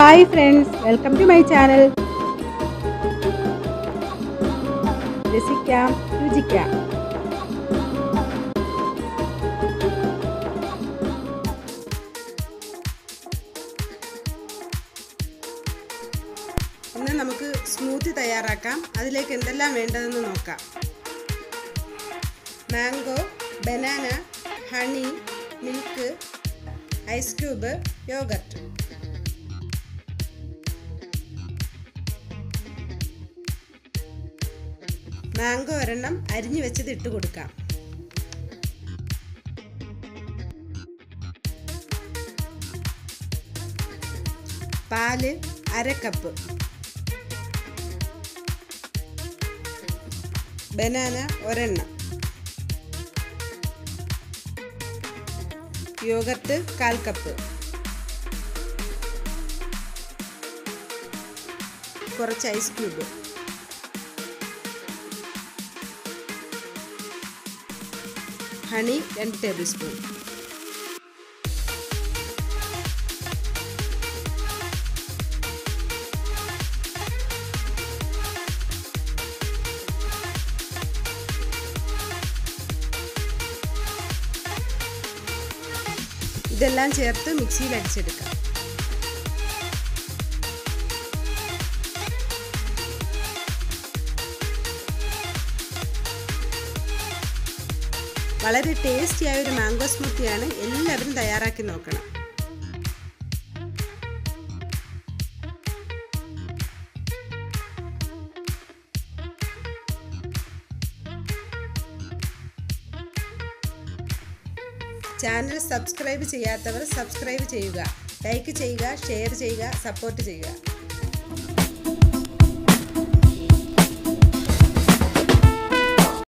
hi friends welcome to my channel രസിക്കാം രുചിക്കാം ഇന്ന് നമുക്ക് സ്മൂത്തി തയ്യാറാക്കാം അതിലേക്ക് എന്തെല്ലാം വേണ്ടതെന്ന് നോക്കാം mango banana honey milk ice cube yogurt mango ഒരെണ്ണം അരിഞ്ഞു വെച്ചത് ഇട്ട് കൊടുക്കാം പാല് അര കപ്പ് ബനാന ഒരെണ്ണം യോഗർട്ട് കാൽ കപ്പ് കുറച്ച് ഐസ് ക്യൂബ് ഹണി രണ്ട് ടേബിൾ സ്പൂൺ ഇതെല്ലാം ചേർത്ത് മിക്സിയിൽ അടിച്ചെടുക്കാം വളരെ ടേസ്റ്റിയായ ഒരു മാംഗോ സ്മൂത്തിയാണ് എല്ലാവരും തയ്യാറാക്കി നോക്കണം ചാനൽ സബ്സ്ക്രൈബ് ചെയ്യാത്തവർ സബ്സ്ക്രൈബ് ചെയ്യുക ലൈക്ക് ചെയ്യുക ഷെയർ ചെയ്യുക സപ്പോർട്ട് ചെയ്യുക